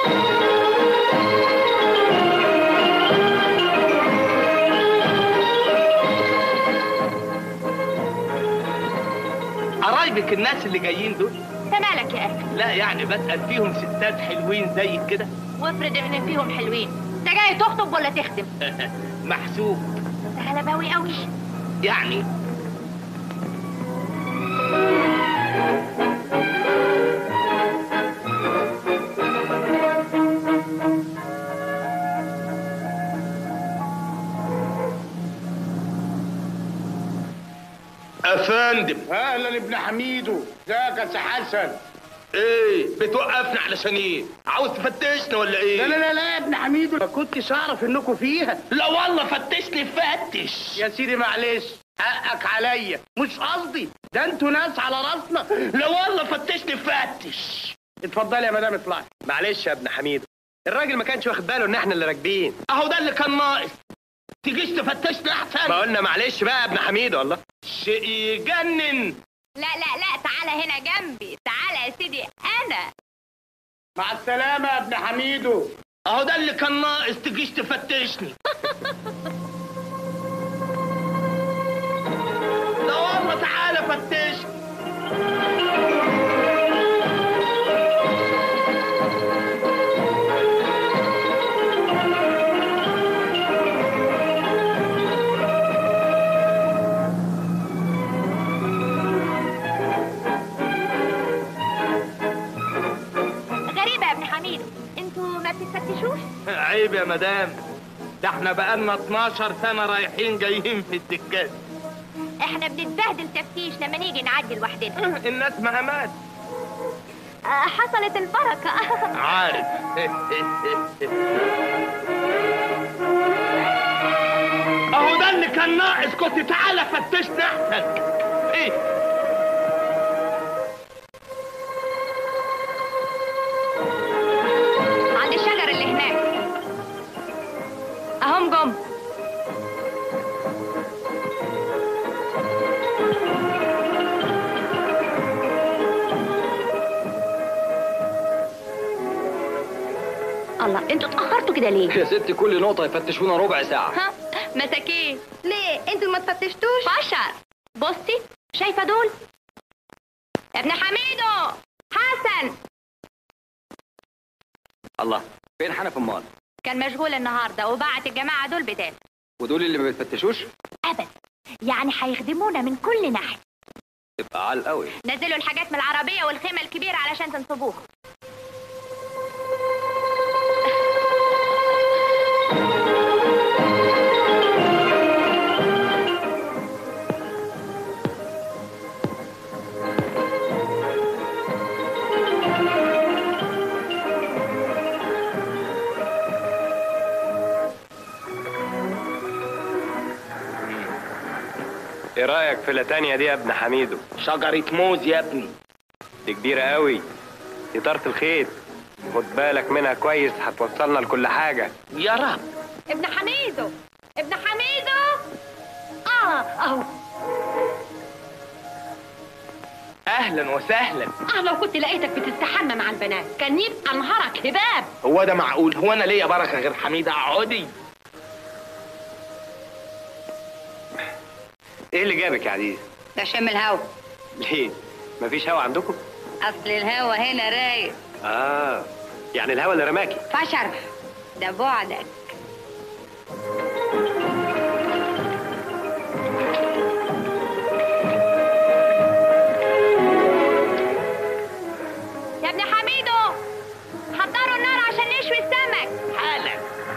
قرايبك الناس اللي جايين دول انت مالك يا اخي لا يعني بسأل فيهم ستات حلوين زيك كده وافرض ان فيهم حلوين انت جاي تخطب ولا تخدم محسوب انت غلباوي قوي يعني افندم اهلا ابن حميدو ازيك يا سي حسن ايه بتوقفنا علشان ايه عاوز تفتشنا ولا ايه لا لا لا لا يا ابن حميدو ما كنتش اعرف انكم فيها لا والله فتشني فتش يا سيدي معلش حقك عليا مش قصدي ده انتوا ناس على راسنا لا والله فتشني فتش اتفضلي يا مدام اطلعي معلش يا ابن حميد الراجل ما كانش واخد باله ان احنا اللي راكبين اهو ده اللي كان ناقص تجيش تفتشنا احسن ما قلنا معلش بقى يا ابن حميد والله شيء يجنن لا لا لا تعالى هنا جنبي تعالى يا سيدي انا مع السلامه يا ابن حميدو اهو ده اللي كان ناقص تجيش تفتشني لا والله تعالى فتشني غريبة يا ابن حميد انتوا ما بتتفتشوش عيب يا مدام ده احنا بقالنا 12 سنة رايحين جايين في السكات احنا بنتبهدل تفتيش لما نيجي نعدي لوحدنا الناس مهمات آه، حصلت البركة عارف اهو ده اللي كان ناقص كنت تعالى فتشنا احسن ايه عند الشجر اللي هناك اهم جم الله انتوا اتاخرتوا كده ليه يا ست كل نقطة يفتشونا ربع ساعة ها مساكين ليه انتوا ما تفتشتوش بشر بصي شايفه دول يا ابن حميدو حسن الله فين حنف امال كان مشغول النهارده وبعت الجماعه دول بدال ودول اللي ما بيتفتشوش ابدا يعني هيخدمونا من كل ناحيه يبقى عال قوي نزلوا الحاجات من العربيه والخيمه الكبيره علشان تنصبوها ايه رايك في لاتانيا دي يا ابن حميدو شجرة موز يا ابني دي كبيرة قوي دي طرف الخيط خد بالك منها كويس هتوصلنا لكل حاجة يا رب ابن حميدو ابن حميدو اه اهو اهلا وسهلا اه لو كنت لقيتك بتستحمى مع البنات كان يبقى نهارك هباب هو ده معقول هو انا ليا بركه غير حميده اقعدي ايه اللي جابك يا عزيز ده شم الهوا ليه مفيش هوا عندكم اصل الهوا هنا رايق اه يعني الهوا اللي رماكي فشر ده بعدك يا ابن حميدو حضروا النار عشان نشوي السمك حالا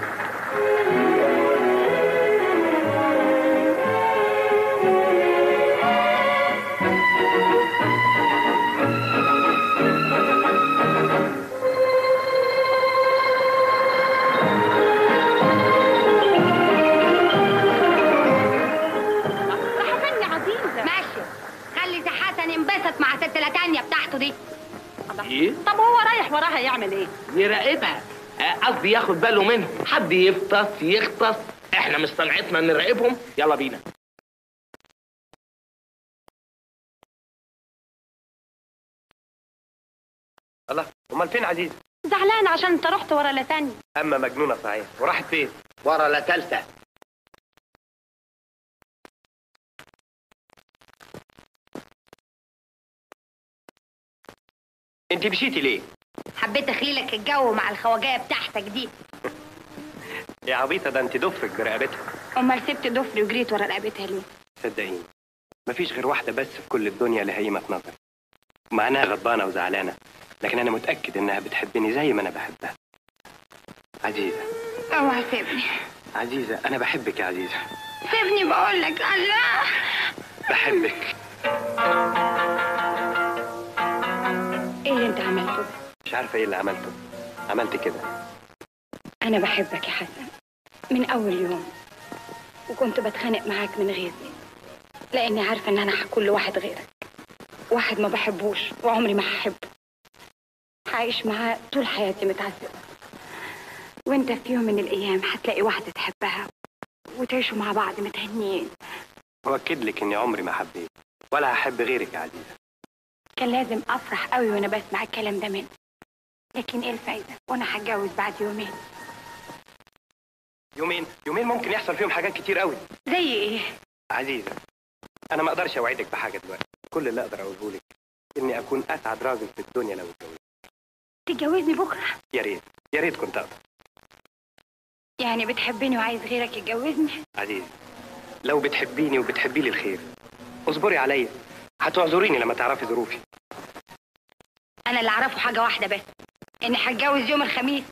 راح فين يا عزيزه ماشي خلي سي حسن ينبسط مع ست لاتانيا بتاعته دي ايه طب هو رايح وراها يعمل ايه يراقبها آه، قصدي ياخد باله منها حد يفطس يغطس احنا مش صنعتنا نراقبهم يلا بينا الله امال فين عزيز زعلان زعلان عشان انت رحت ورا لتانيا اما مجنونه صحيح وراحت فين ورا لا تالتة انت مشيتي ليه حبيت اخليلك الجو مع الخواجايه بتاعتك دي يا عبيطه ده انت ضفرك برقبتها امال سبت ضفري وجريت ورا رقبتها ليه صدقيني مفيش غير واحده بس في كل الدنيا اللي هيمه في نظري مع انها غضبانه وزعلانه لكن انا متاكد انها بتحبني زي ما انا بحبها عزيزه اوعى سيبني عزيزه انا بحبك يا عزيزه سيبني بقول لك الله بحبك ايه اللي انت عملته ده؟ مش عارفه ايه اللي عملته عملت كده انا بحبك يا حسن من اول يوم وكنت بتخانق معاك من غيظي لاني عارفه ان انا هكون لواحد غيرك واحد ما بحبوش وعمري ما هحبه هعيش معاه طول حياتي متعذبه وانت في يوم من الايام هتلاقي واحده تحبها وتعيشوا مع بعض متهنيين واكد لك اني عمري ما حبيت ولا هحب غيرك يا عزيزه كان لازم افرح قوي وانا بسمع الكلام ده منك لكن ايه الفايده وانا هتجوز بعد يومين يومين يومين ممكن يحصل فيهم حاجات كتير قوي زي ايه عزيزه انا ما اقدرش اوعدك بحاجه دلوقتي كل اللي اقدر اقوله لك اني اكون اسعد راجل في الدنيا لو اتجوزت تتجوزني بكره يا ريت يا ريت كنت اقدر يعني بتحبني وعايز غيرك يتجوزني عزيزي لو بتحبيني وبتحبي لي الخير اصبري عليا هتعذريني لما تعرفي ظروفي انا اللي اعرفه حاجه واحده بس اني هتجوز يوم الخميس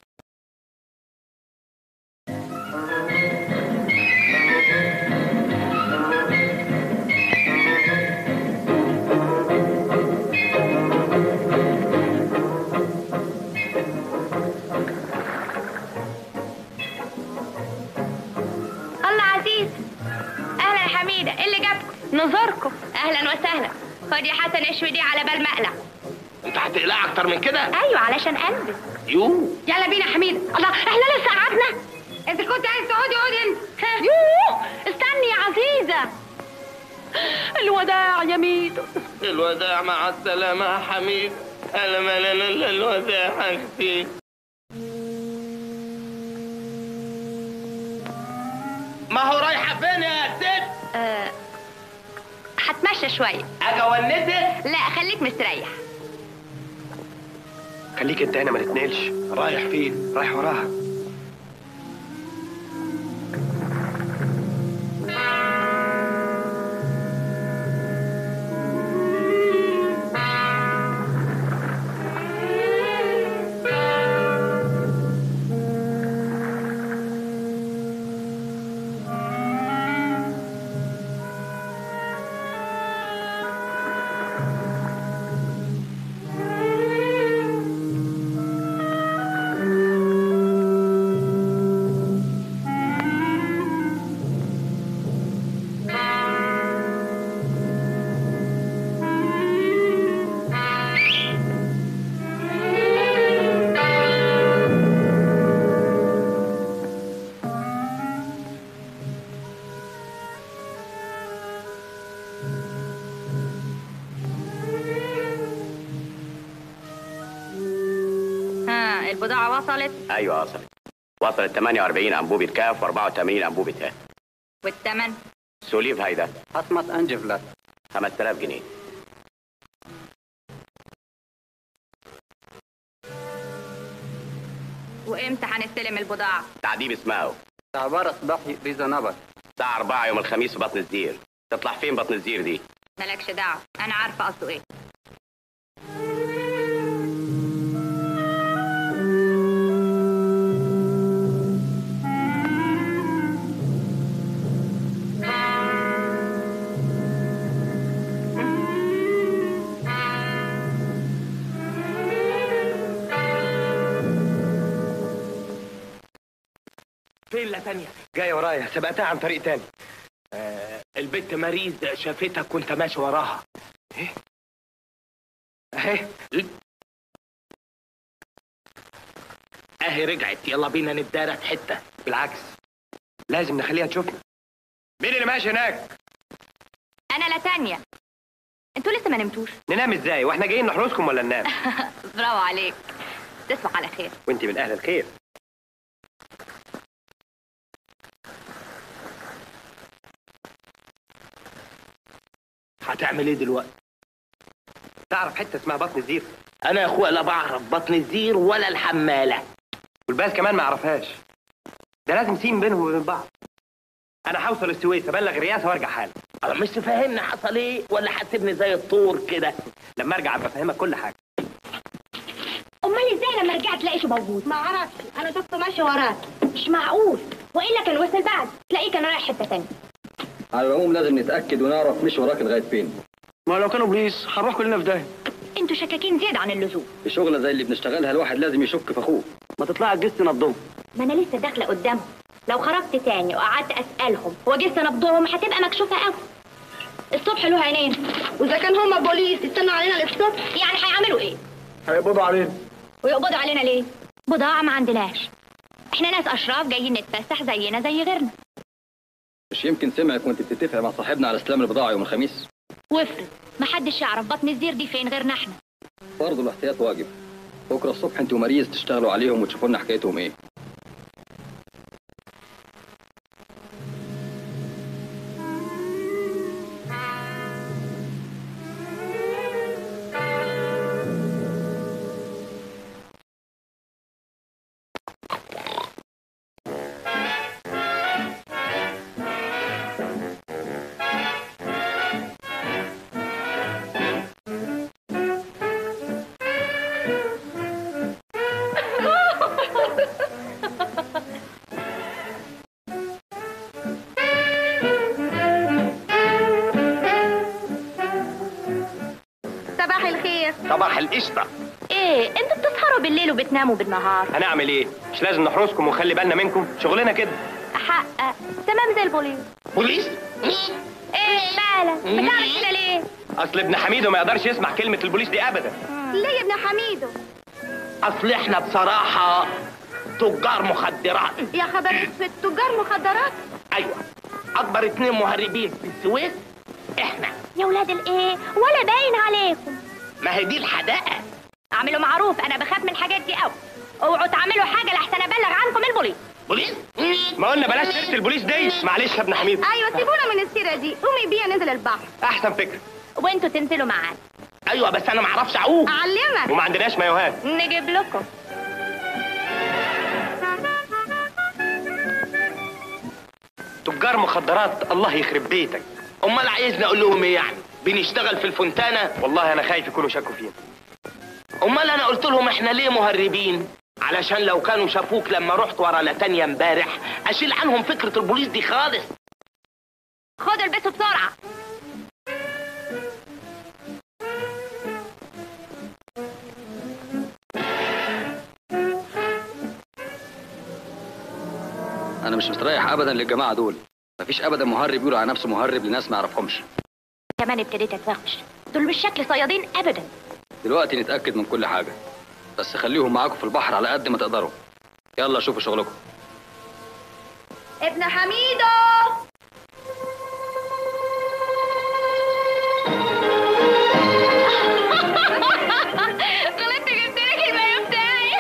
الله عزيز اهلا يا حميده ايه اللي جابكم نزوركم اهلا وسهلا خد يا حسن اشوي دي على بال مقلع انت هتقلع اكتر من كده ايوه علشان البس يو يلا بينا يا حميده الله احنا لسه قعدنا انت كنت عايز تقعدي اقعدي انت يوه استني يا عزيزه الوداع يا ميدو الوداع مع السلامة يا حميد أنا ما لنا إلا الوداع أختي ما هو رايحة فين يا ست؟ أه هتمشى شويه أجي أونسك؟ لا خليك مستريح خليك انت هنا ما تتنقلش رايح فين؟ رايح وراها ها البضاعه وصلت ايوه وصلت وصلت 48 انبوبه كاف و84 انبوبه ه والثمن سوليف هيدا اصمت انجفلت 5000 جنيه وامتى هنستلم البضاعه تعذيب اسمه عبارة صباحي ريزونابل الساعه 4 يوم الخميس في بطن الزير تطلع فين بطن الزير دي مالكش دعوه انا عارفه قصده ايه فين لا تانية؟ جايه ورايا سبقتها عن طريق تاني آه البت ماريز شافتك وانت ماشي وراها اهي اهي رجعت يلا بينا نتدارى في حتة بالعكس لازم نخليها تشوفنا مين اللي ماشي هناك انا لا تانية انتوا لسه ما نمتوش ننام ازاي واحنا جايين نحرسكم ولا ننام برافو عليك تصبح على خير وانت من اهل الخير هتعمل ايه دلوقتي تعرف حته اسمها بطن الزير انا يا اخويا لا بعرف بطن الزير ولا الحماله والباس كمان ما يعرفهاش ده لازم سين بينهم وبين بعض انا هوصل السويس ابلغ الرئاسه وارجع حالا أنا مش تفهمني حصل ايه ولا هتبني زي الطور كده لما ارجع ابقى افهمك كل حاجه امال ازاي لما رجعت تلاقيش موجود ما اعرفش انا شفته ماشي وراك مش معقول والا كان وصل بعد تلاقيه كان رايح حته تانية على العموم لازم نتأكد ونعرف مش وراك لغاية فين ما لو كانوا بوليس هنروح كلنا في داهيه انتوا شكاكين زيادة عن اللزوم في شغلة زي اللي بنشتغلها الواحد لازم يشك في أخوه ما تطلع جست نبضهم ما انا لسه داخله قدامهم لو خرجت تاني وقعدت اسالهم هو جسم نبضهم هتبقى مكشوفه قوي الصبح له عينين واذا كان هما بوليس يستنوا علينا للصبح يعني هيعملوا ايه هيقبضوا علينا ويقبضوا علينا ليه بضاعه ما عندناش احنا ناس اشراف جايين نتفسح زينا زي غيرنا مش يمكن سمعك وانت بتتفق مع صاحبنا على استلام البضاعة يوم الخميس وافرض محدش يعرف بطن الزير دي فين غيرنا احنا برضه الاحتياط واجب بكرة الصبح انت وماريز تشتغلوا عليهم وتشوفوا لنا حكايتهم ايه صباح الخير صباح القشطه ايه انتوا بتسهروا بالليل وبتناموا بالنهار هنعمل ايه مش لازم نحرسكم ونخلي بالنا منكم شغلنا كده حق تمام زي البوليس بوليس ايه مالك بتعمل كده ليه اصل ابن حميدو ما يقدرش يسمع كلمه البوليس دي ابدا ليه يا ابن حميدو اصل احنا بصراحه تجار مخدرات يا خبر اسود تجار مخدرات ايوه اكبر اتنين مهربين في السويس احنا يا ولاد الايه ولا باين عليكم ما هي دي الحدائق اعملوا معروف انا بخاف من الحاجات دي قوي اوعوا تعملوا حاجه لحسن ابلغ عنكم البوليس بوليس ما قلنا بلاش سيره البوليس دي معلش يا ابن حميد ايوه سيبونا من السيره دي قومي بينا ننزل البحر احسن فكره وانتوا تنزلوا معانا ايوه بس انا ما اعرفش اعوم اعلمك وما عندناش مايوهات نجيب لكم تجار مخدرات الله يخرب بيتك امال عايزني اقول لهم ايه يعني بنشتغل في الفونتانا والله انا خايف يكونوا شكوا فينا امال انا قلت لهم احنا ليه مهربين علشان لو كانوا شافوك لما رحت ورا لتانيا امبارح اشيل عنهم فكره البوليس دي خالص خدوا البسوا بسرعه أنا مش مستريح أبدا للجماعة دول مفيش أبدا مهرب يقول على نفسه مهرب لناس ما يعرفهمش كمان ابتديت اتوغش دول مش شكل صيادين ابدا دلوقتي نتأكد من كل حاجة بس خليهم معاكم في البحر على قد ما تقدروا يلا شوفوا شغلكم ابن حميدو غلطت جبت لك المايو بتاعي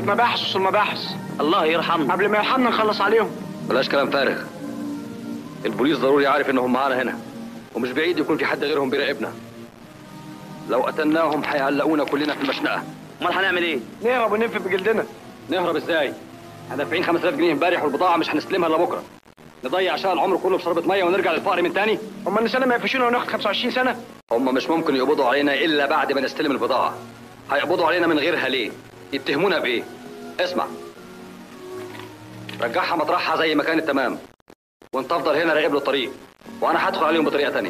مباحث وصل مباحث الله يرحمه قبل ما يرحمنا نخلص عليهم بلاش كلام فارغ البوليس ضروري عارف انهم معانا هنا ومش بعيد يكون في حد غيرهم بيراقبنا لو قتلناهم هيعلقونا كلنا في المشنقه امال هنعمل ايه نهرب وننفي بجلدنا نهرب ازاي احنا دافعين 5000 جنيه امبارح والبضاعه مش هنستلمها الا بكره نضيع شقى العمر كله في شربة ميه ونرجع للفقر من تاني هم النساء ما يقفشونا وناخد 25 سنه هم مش ممكن يقبضوا علينا الا بعد ما نستلم البضاعه هيقبضوا علينا من غيرها ليه يتهمونا بايه اسمع رجعها مطرحها زي ما كانت تمام وانت افضل هنا راقب له الطريق وانا هدخل عليهم بطريقه تانية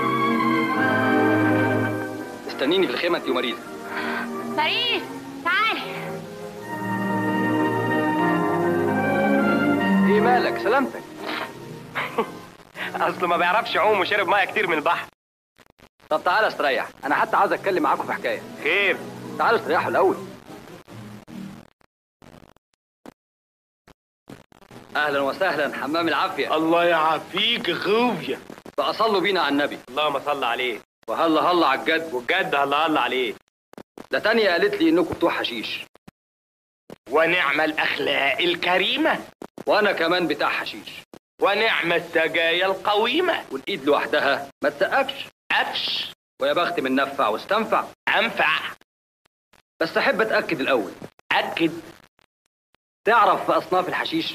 استنيني في الخيمه انت ومريض باريس تعال ايه مالك سلامتك اصله ما بيعرفش يعوم وشرب ميه كتير من البحر طب تعالى استريح انا حتى عاوز اتكلم معاكم في حكايه خير تعالوا استريحوا الاول اهلا وسهلا حمام العافيه الله يعافيك خوفيا بقى صلوا بينا على النبي اللهم صل عليه وهلا هلا على الجد والجد هلا هلا عليه ده تانية قالت لي انكم بتوع حشيش ونعم الاخلاق الكريمه وانا كمان بتاع حشيش ونعم السجايا القويمه والايد لوحدها ما تسقفش قفش ويا بخت من نفع واستنفع انفع بس احب اتاكد الاول اكد تعرف في اصناف الحشيش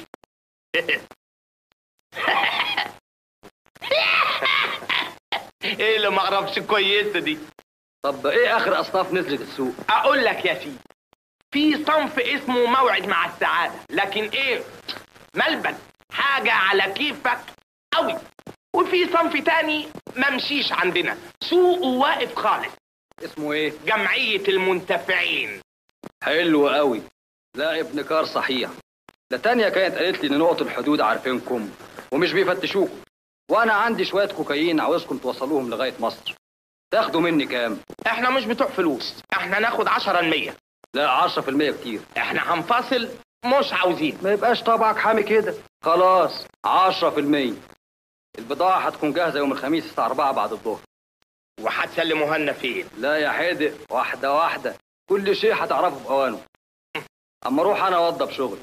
ايه اللي ما اعرفش كويسه دي طب ايه اخر اصناف نزلت السوق اقول لك يا سيدي في صنف اسمه موعد مع السعاده لكن ايه ملبن حاجه على كيفك قوي وفي صنف تاني ممشيش عندنا سوقه واقف خالص اسمه ايه جمعيه المنتفعين حلو قوي لا ابن كار صحيح ده تانية كانت قالت لي ان نقط الحدود عارفينكم ومش بيفتشوكم وانا عندي شويه كوكايين عاوزكم توصلوهم لغايه مصر تاخدوا مني كام احنا مش بتوع فلوس احنا ناخد 10 المية لا 10% كتير احنا هنفصل مش عاوزين ما يبقاش طبعك حامي كده خلاص 10% البضاعة هتكون جاهزة يوم الخميس الساعة 4 بعد الظهر وهتسلموها لنا فين لا يا حادق واحدة واحدة كل شيء هتعرفه في أوانه أما أروح أنا أوضب شغل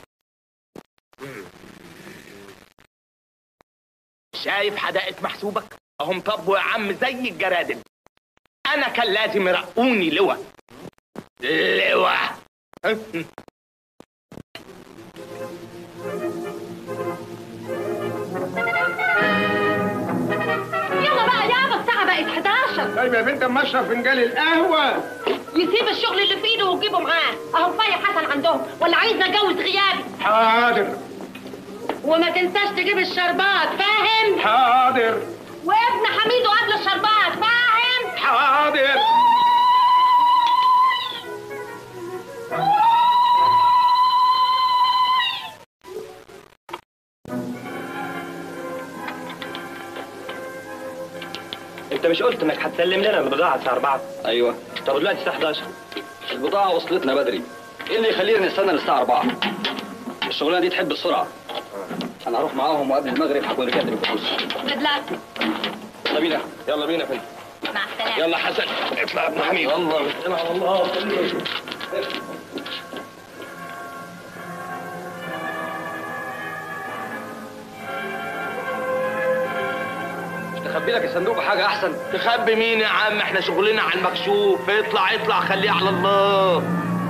شايف حدائق محسوبك اهم طبوا يا عم زي الجرادل انا كان لازم يرقوني لواء لواء يلا بقى يابا الساعة بقت 11 طيب يا بنت اما اشرب فنجان القهوه يسيب الشغل اللي في ايده ويجيبه معاه اهو فايق حسن عندهم ولا عايز اتجوز غيابي حاضر وما تنساش تجيب الشربات فاهم حاضر وابن حميدو قبل الشربات فاهم حاضر انت مش قلت انك هتسلم لنا البضاعه الساعه 4 أيوه طب دلوقتي الساعه 11 البضاعة وصلتنا بدري إيه اللي يخلينا نستنى للساعة 4 الشغلانة دي تحب السرعة أنا هروح معاهم وقبل المغرب هكون رجعت بالفلوس جود لك يلا بينا يلا بينا يا فندم مع السلامة يلا حسن اطلع يا ابن حميد مش تخبي لك الصندوق بحاجة أحسن تخبي مين يا عم احنا شغلنا على المكشوف اطلع اطلع خليه على الله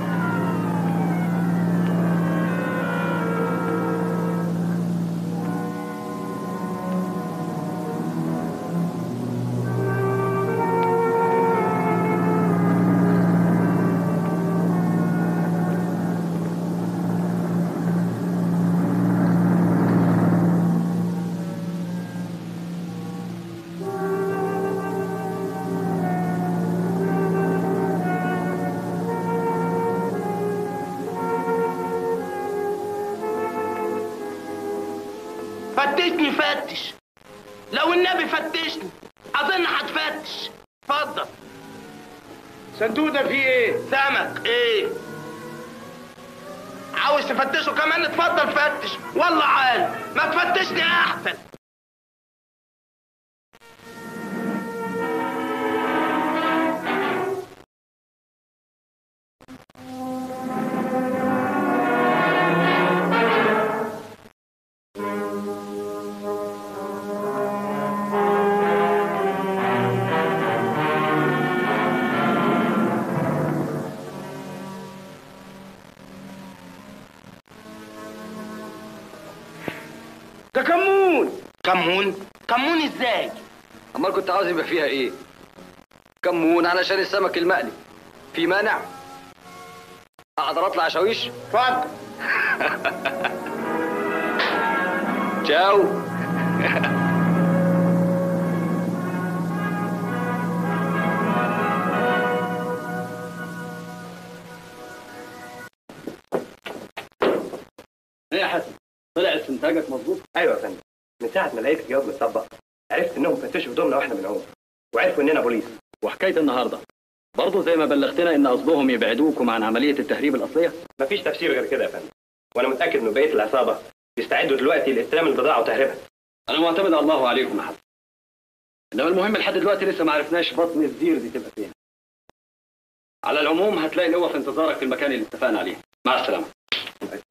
فتشني فتش لو النبي فتشني اظن هتفتش اتفضل صندوق ده فيه ايه سمك ايه عاوز تفتشه كمان اتفضل فتش والله عال ما تفتشني احسن كمون كمون ازاي امال كنت عاوز يبقى فيها ايه كمون علشان السمك المقلي في مانع اقدر اطلع اشاويش اتفضل تشاو ايه يا حسن طلع استنتاجك مظبوط ايوه يا فندم من ساعه ما لقيت الجواب متطبق عرفت انهم فتشوا هدومنا واحنا بنعوم وعرفوا اننا بوليس وحكايه النهارده برضه زي ما بلغتنا ان قصدهم يبعدوكم عن عمليه التهريب الاصليه مفيش تفسير غير كده يا فندم وانا متاكد انه بقيه العصابه بيستعدوا دلوقتي لاستلام البضاعه وتهريبها انا معتمد على الله عليكم يا حسن انما المهم لحد دلوقتي لسه ما عرفناش بطن الزير دي تبقى فين على العموم هتلاقي القوه في انتظارك في المكان اللي اتفقنا عليه مع السلامه